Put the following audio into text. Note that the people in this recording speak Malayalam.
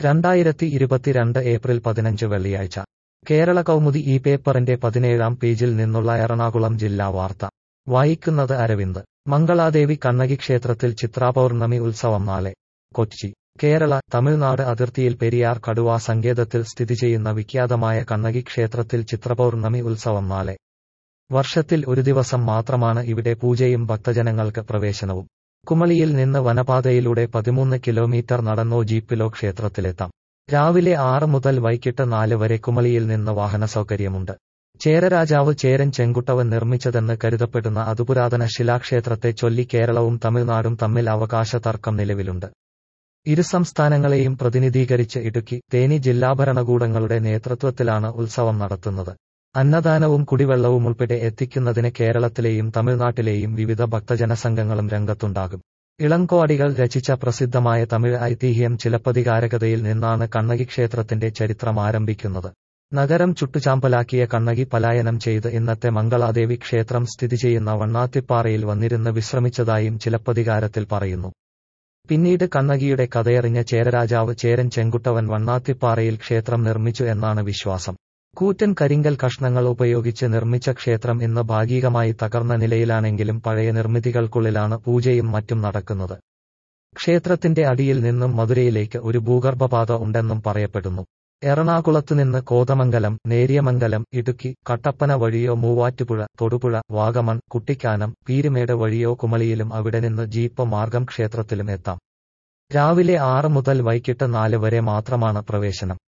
രണ്ടായിരത്തി ഇരുപത്തിരണ്ട് ഏപ്രിൽ പതിനഞ്ച് വെള്ളിയാഴ്ച കേരള കൗമുദി ഈ പേപ്പറിന്റെ പതിനേഴാം പേജിൽ നിന്നുള്ള എറണാകുളം ജില്ലാ വാർത്ത വായിക്കുന്നത് അരവിന്ദ് മംഗളാദേവി കണ്ണകി ക്ഷേത്രത്തിൽ ചിത്രാപൗർണമി ഉത്സവം നാളെ കൊച്ചി കേരള തമിഴ്നാട് അതിർത്തിയിൽ പെരിയാർ കടുവാ സങ്കേതത്തിൽ സ്ഥിതി ചെയ്യുന്ന വിഖ്യാതമായ കണ്ണകി ക്ഷേത്രത്തിൽ ചിത്രപൗർണമി ഉത്സവം നാളെ വർഷത്തിൽ ഒരു ദിവസം മാത്രമാണ് ഇവിടെ പൂജയും ഭക്തജനങ്ങൾക്ക് പ്രവേശനവും കുമളിയിൽ നിന്ന് വനപാതയിലൂടെ പതിമൂന്ന് കിലോമീറ്റർ നടന്നോ ജീപ്പിലോ ക്ഷേത്രത്തിലെത്താം രാവിലെ ആറ് മുതൽ വൈകിട്ട് നാല് വരെ കുമളിയിൽ നിന്ന് വാഹന സൗകര്യമുണ്ട് ചേരരാജാവ് ചേരൻ ചെങ്കുട്ടവൻ നിർമ്മിച്ചതെന്ന് കരുതപ്പെടുന്ന അതുപുരാതന ശിലാക്ഷേത്രത്തെ ചൊല്ലി കേരളവും തമിഴ്നാടും തമ്മിൽ അവകാശ തർക്കം നിലവിലുണ്ട് ഇരു സംസ്ഥാനങ്ങളെയും പ്രതിനിധീകരിച്ച് ഇടുക്കി തേനി ജില്ലാ ഭരണകൂടങ്ങളുടെ നേതൃത്വത്തിലാണ് ഉത്സവം നടത്തുന്നത് അന്നദാനവും കുടിവെള്ളവും ഉൾപ്പെടെ എത്തിക്കുന്നതിന് കേരളത്തിലെയും തമിഴ്നാട്ടിലെയും വിവിധ ഭക്തജന സംഘങ്ങളും രംഗത്തുണ്ടാകും ഇളങ്കോടികൾ രചിച്ച പ്രസിദ്ധമായ തമിഴ് ഐതിഹ്യം ചിലപ്പതികാരകതയിൽ നിന്നാണ് കണ്ണകി ക്ഷേത്രത്തിന്റെ ചരിത്രം ആരംഭിക്കുന്നത് നഗരം ചുട്ടുചാമ്പലാക്കിയ കണ്ണകി പലായനം ചെയ്ത് ഇന്നത്തെ മംഗളാദേവി ക്ഷേത്രം സ്ഥിതി ചെയ്യുന്ന വണ്ണാത്തിപ്പാറയിൽ വന്നിരുന്ന് വിശ്രമിച്ചതായും ചിലപ്പതികാരത്തിൽ പറയുന്നു പിന്നീട് കണ്ണകിയുടെ കഥയറിഞ്ഞ ചേരരാജാവ് ചേരൻ ചെങ്കുട്ടവൻ വണ്ണാത്തിപ്പാറയിൽ ക്ഷേത്രം നിർമ്മിച്ചു എന്നാണ് വിശ്വാസം കൂറ്റൻ കരിങ്കൽ കഷ്ണങ്ങൾ ഉപയോഗിച്ച് നിർമ്മിച്ച ക്ഷേത്രം ഇന്ന് ഭാഗികമായി തകർന്ന നിലയിലാണെങ്കിലും പഴയ നിർമ്മിതികൾക്കുള്ളിലാണ് പൂജയും മറ്റും നടക്കുന്നത് ക്ഷേത്രത്തിന്റെ അടിയിൽ നിന്നും മധുരയിലേക്ക് ഒരു ഭൂഗർഭപാത ഉണ്ടെന്നും പറയപ്പെടുന്നു എറണാകുളത്തുനിന്ന് കോതമംഗലം നേരിയമംഗലം ഇടുക്കി കട്ടപ്പന വഴിയോ മൂവാറ്റുപുഴ തൊടുപുഴ വാഗമൺ കുട്ടിക്കാനം പീരുമേട് വഴിയോ കുമളിയിലും അവിടെ നിന്ന് ജീപ്പ് മാർഗം ക്ഷേത്രത്തിലും എത്താം രാവിലെ ആറ് മുതൽ വൈകിട്ട് നാല് വരെ മാത്രമാണ് പ്രവേശനം